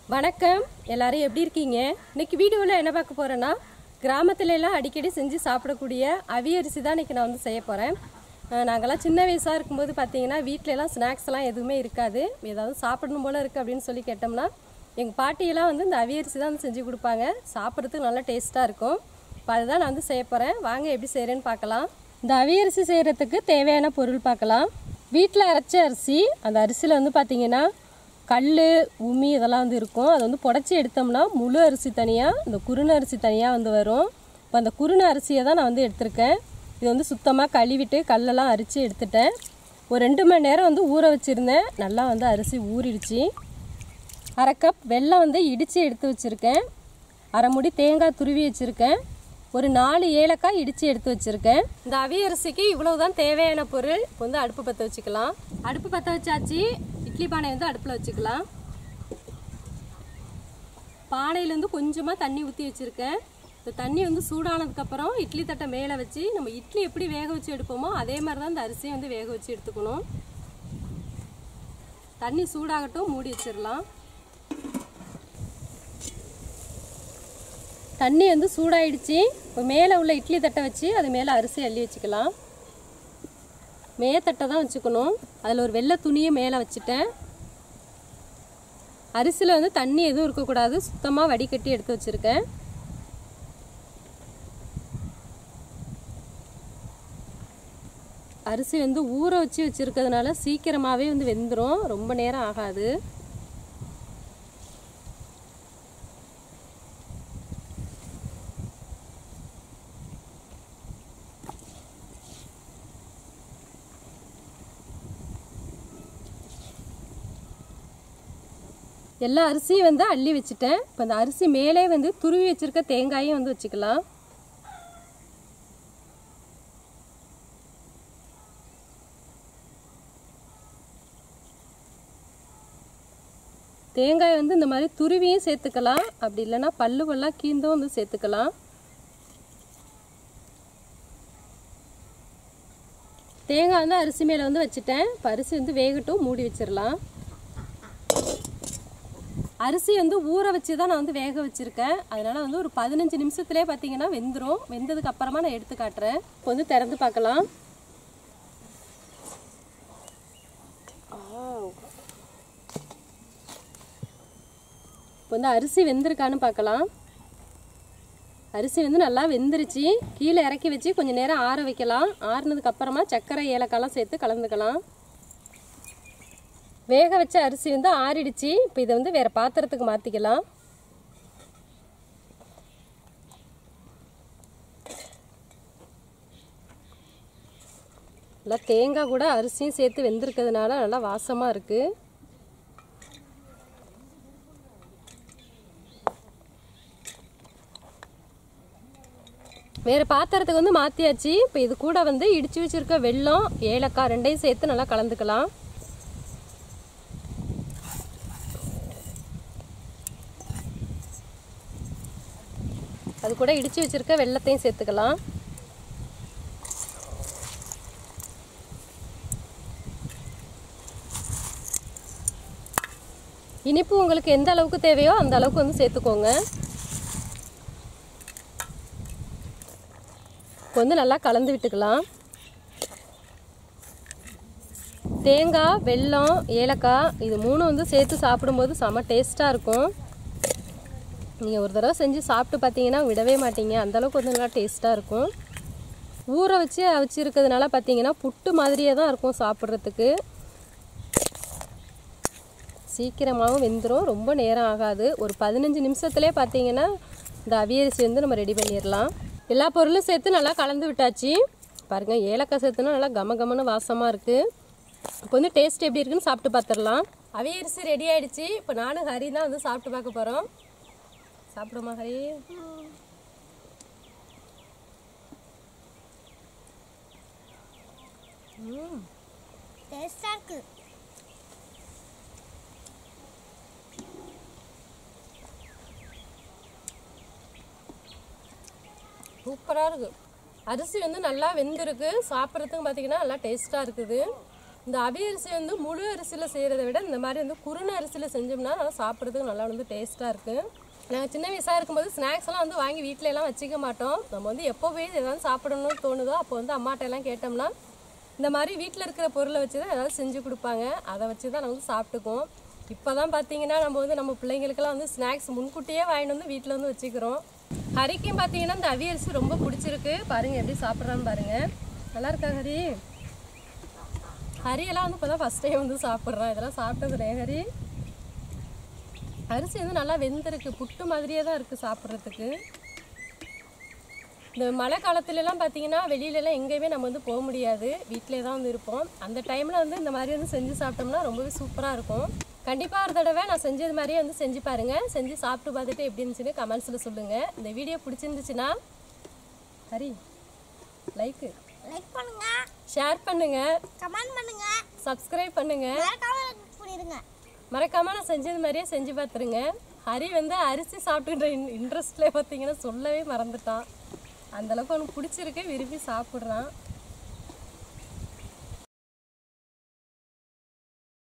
வணக்கம் எல்லாரும் எப்படி இருக்கீங்க இன்னைக்கு வீடியோவில் என்ன பார்க்க போறேன்னா கிராமத்துல எல்லாம் அடிக்கடி செஞ்சு சாப்பிடக்கூடிய அவியரிசி தான் இன்னைக்கு நான் வந்து செய்ய போகிறேன் நாங்கள்லாம் சின்ன வயசாக இருக்கும்போது பார்த்தீங்கன்னா வீட்ல எல்லாம் ஸ்நாக்ஸ் எல்லாம் எதுவுமே இருக்காது ஏதாவது சாப்பிடணும் போல இருக்குது அப்படின்னு சொல்லி கேட்டோம்னா எங்கள் பாட்டியெல்லாம் வந்து இந்த அவியரிசி தான் வந்து செஞ்சு கொடுப்பாங்க சாப்பிட்றதுக்கு நல்லா டேஸ்ட்டாக இருக்கும் இப்போ அதுதான் நான் வந்து செய்ய போகிறேன் வாங்க எப்படி செய்கிறேன்னு பார்க்கலாம் இந்த அவியரிசி செய்கிறதுக்கு தேவையான பொருள் பார்க்கலாம் வீட்டில் அரைச்ச அரிசி அந்த அரிசியில் வந்து பார்த்தீங்கன்னா கல் உமி இதெல்லாம் வந்து இருக்கும் அதை வந்து புடச்சி எடுத்தோம்னா முழு அரிசி தனியாக இந்த குருண அரிசி தனியாக வந்து வரும் இப்போ அந்த குருண அரிசியை தான் நான் வந்து எடுத்திருக்கேன் இது வந்து சுத்தமாக கழுவிட்டு கல்லெல்லாம் அரித்து எடுத்துட்டேன் ஒரு ரெண்டு மணி நேரம் வந்து ஊற வச்சுருந்தேன் நல்லா வந்து அரிசி ஊறிடுச்சு அரை கப் வெல்லம் வந்து இடித்து எடுத்து வச்சுருக்கேன் அரை முடி தேங்காய் துருவி வச்சுருக்கேன் ஒரு நாலு ஏலக்காய் இடித்து எடுத்து வச்சுருக்கேன் இந்த அவியரிசிக்கு இவ்வளவு தான் தேவையான பொருள் இப்போ வந்து அடுப்பு பற்ற வச்சுக்கலாம் அடுப்பு பற்ற வச்சாச்சு இட்லி பானை வந்து அடுப்பில் வச்சுக்கலாம் பானையிலேருந்து கொஞ்சமாக தண்ணி ஊற்றி வச்சுருக்கேன் இந்த தண்ணி வந்து சூடானதுக்கப்புறம் இட்லி தட்டை மேலே வச்சு நம்ம இட்லி எப்படி வேக வச்சு எடுப்போமோ அதே மாதிரி தான் இந்த அரிசியை வந்து வேக வச்சு எடுத்துக்கணும் தண்ணி சூடாகட்டும் மூடி வச்சிடலாம் தண்ணி வந்து சூடாயிடுச்சு இப்போ மேலே உள்ள இட்லி தட்டை வச்சு அது மேலே அரிசி அள்ளி வச்சுக்கலாம் மேத்தட்டை தான் வச்சுக்கணும் அதில் ஒரு வெள்ளை துணியை மேலே வச்சுட்டேன் அரிசியில் வந்து தண்ணி எதுவும் இருக்கக்கூடாது சுத்தமாக வடிகட்டி எடுத்து வச்சுருக்கேன் அரிசி வந்து ஊற வச்சு வச்சுருக்கிறதுனால சீக்கிரமாகவே வந்து வெந்துடும் ரொம்ப நேரம் ஆகாது எல்லா அரிசியும் வந்து அள்ளி வச்சுட்டேன் இப்போ அந்த அரிசி மேலே வந்து துருவி வச்சிருக்க தேங்காயும் வந்து வச்சுக்கலாம் தேங்காய் வந்து இந்த மாதிரி துருவியும் சேர்த்துக்கலாம் அப்படி இல்லைன்னா பல்லு பல்லாம் கீந்தும் வந்து சேர்த்துக்கலாம் தேங்காய் வந்து அரிசி மேலே வந்து வச்சுட்டேன் இப்போ அரிசி வந்து வேகட்டும் மூடி வச்சிடலாம் அரிசி வந்து ஊற வச்சு தான் நான் வந்து வேக வச்சுருக்கேன் அதனால் வந்து ஒரு பதினஞ்சு நிமிஷத்துலேயே பார்த்தீங்கன்னா வெந்துடும் வெந்ததுக்கு அப்புறமா நான் எடுத்து காட்டுறேன் இப்போ வந்து திறந்து பார்க்கலாம் இப்போ வந்து அரிசி வெந்திருக்கான்னு பார்க்கலாம் அரிசி வந்து நல்லா வெந்துருச்சு கீழே இறக்கி வச்சு கொஞ்சம் நேரம் ஆற வைக்கலாம் ஆறுனதுக்கு அப்புறமா சர்க்கரை ஏலக்காய்லாம் சேர்த்து கலந்துக்கலாம் வேக வச்ச அரிசி வந்து ஆறிடுச்சு இப்போ இதை வந்து வேற பாத்திரத்துக்கு மாற்றிக்கலாம் நல்லா தேங்காய் கூட அரிசியும் சேர்த்து வெந்திருக்கிறதுனால நல்லா வாசமாக இருக்குது வேறு பாத்திரத்துக்கு வந்து மாற்றியாச்சு இப்போ இது கூட வந்து இடித்து வச்சுருக்க வெல்லம் ஏலக்காய் ரெண்டையும் சேர்த்து நல்லா கலந்துக்கலாம் அது கூட இடித்து வச்சுருக்க வெள்ளத்தையும் சேர்த்துக்கலாம் இனிப்பு உங்களுக்கு எந்த அளவுக்கு தேவையோ அந்த அளவுக்கு வந்து சேர்த்துக்கோங்க இப்போ வந்து நல்லா கலந்து விட்டுக்கலாம் தேங்காய் வெல்லம் ஏலக்காய் இது மூணும் வந்து சேர்த்து சாப்பிடும்போது செம டேஸ்ட்டாக இருக்கும் நீங்கள் ஒரு தடவை செஞ்சு சாப்பிட்டு பார்த்தீங்கன்னா விடவே மாட்டீங்க அந்தளவுக்கு வந்து நல்லா டேஸ்ட்டாக இருக்கும் ஊற வச்சு அவிச்சிருக்கிறதுனால பார்த்தீங்கன்னா புட்டு மாதிரியே தான் இருக்கும் சாப்பிட்றதுக்கு சீக்கிரமாகவும் வெந்துடும் ரொம்ப நேரம் ஆகாது ஒரு பதினஞ்சு நிமிஷத்துலேயே பார்த்தீங்கன்னா இந்த அவியரிசி வந்து நம்ம ரெடி பண்ணிடலாம் எல்லா பொருளும் சேர்த்து நல்லா கலந்து விட்டாச்சு பாருங்கள் ஏலக்காய் சேர்த்துனா நல்லா கம கமன்னு வாசமாக இருக்குது இப்போ வந்து டேஸ்ட் எப்படி இருக்குன்னு சாப்பிட்டு பார்த்துடலாம் அவியரிசி ரெடி ஆயிடுச்சு இப்போ நானும் ஹரி தான் வந்து சாப்பிட்டு பார்க்க போகிறோம் சாப்பிடுமா ஹரி டேஸ்டா இருக்கு சூப்பராக இருக்குது அரிசி வந்து நல்லா வெந்திருக்கு சாப்பிட்றதுக்கு பார்த்தீங்கன்னா நல்லா டேஸ்ட்டாக இருக்குது இந்த அவி அரிசி வந்து முழு அரிசியில் செய்கிறத விட இந்த மாதிரி வந்து குறுன அரிசியில் செஞ்சோம்னா நல்லா சாப்பிட்றதுக்கு நல்லா வந்து டேஸ்ட்டாக இருக்குது நாங்கள் சின்ன வயசாக இருக்கும்போது ஸ்நாக்ஸ் எல்லாம் வந்து வாங்கி வீட்டில எல்லாம் வச்சுக்க மாட்டோம் நம்ம வந்து எப்போ போய் ஏதாவது சாப்பிடணும்னு தோணுதோ அப்போ வந்து அம்மாட்ட எல்லாம் கேட்டோம்னா இந்த மாதிரி வீட்டில் இருக்கிற பொருளை வச்சு தான் ஏதாவது செஞ்சு கொடுப்பாங்க அதை வச்சு தான் நம்ம வந்து சாப்பிட்டுக்குவோம் இப்போ தான் பார்த்தீங்கன்னா நம்ம வந்து நம்ம பிள்ளைங்களுக்கெல்லாம் வந்து ஸ்நாக்ஸ் முன்கூட்டியே வாங்கிட்டு வந்து வீட்டில் வந்து வச்சுக்கிறோம் ஹரிக்கும் பார்த்தீங்கன்னா இந்த அவியரிசி ரொம்ப பிடிச்சிருக்கு பாருங்கள் எப்படி சாப்பிட்றான்னு பாருங்கள் நல்லா இருக்கா ஹரி ஹரியெல்லாம் வந்து இப்போ தான் ஃபஸ்ட் டைம் வந்து சாப்பிட்றான் இதெல்லாம் சாப்பிட்டது இல்லையா ஹரி அரிசி வந்து நல்லா வெந்திருக்கு புட்டு மாதிரியே தான் இருக்குது சாப்பிட்றதுக்கு இந்த மழை காலத்துலலாம் பார்த்தீங்கன்னா வெளியிலலாம் எங்கேயுமே நம்ம வந்து போக முடியாது வீட்டிலே தான் வந்து இருப்போம் அந்த டைமில் வந்து இந்த மாதிரி வந்து செஞ்சு சாப்பிட்டோம்னா ரொம்பவே சூப்பராக இருக்கும் கண்டிப்பாக ஒரு தடவை நான் செஞ்சது மாதிரியே வந்து செஞ்சு பாருங்கள் செஞ்சு சாப்பிட்டு பார்த்துட்டு எப்படி இருந்துச்சுன்னு கமெண்ட்ஸில் சொல்லுங்கள் இந்த வீடியோ பிடிச்சிருந்துச்சுன்னா ஹரி லைக்கு லைக் பண்ணுங்க ஷேர் பண்ணுங்கள் கமெண்ட் பண்ணுங்க சப்ஸ்கிரைப் பண்ணுங்கள் மறக்காம like பண்ணிடுங்க மறக்காம நான் செஞ்சது மாதிரியே செஞ்சு பார்த்துருங்க ஹரி வந்து அரிசி சாப்பிட்டுன்ற இன் இன்ட்ரெஸ்ட்லேயே பார்த்தீங்கன்னா சொல்லவே மறந்துட்டான் அந்தளவுக்கு அவனுக்கு பிடிச்சிருக்கு விரும்பி சாப்பிட்றான்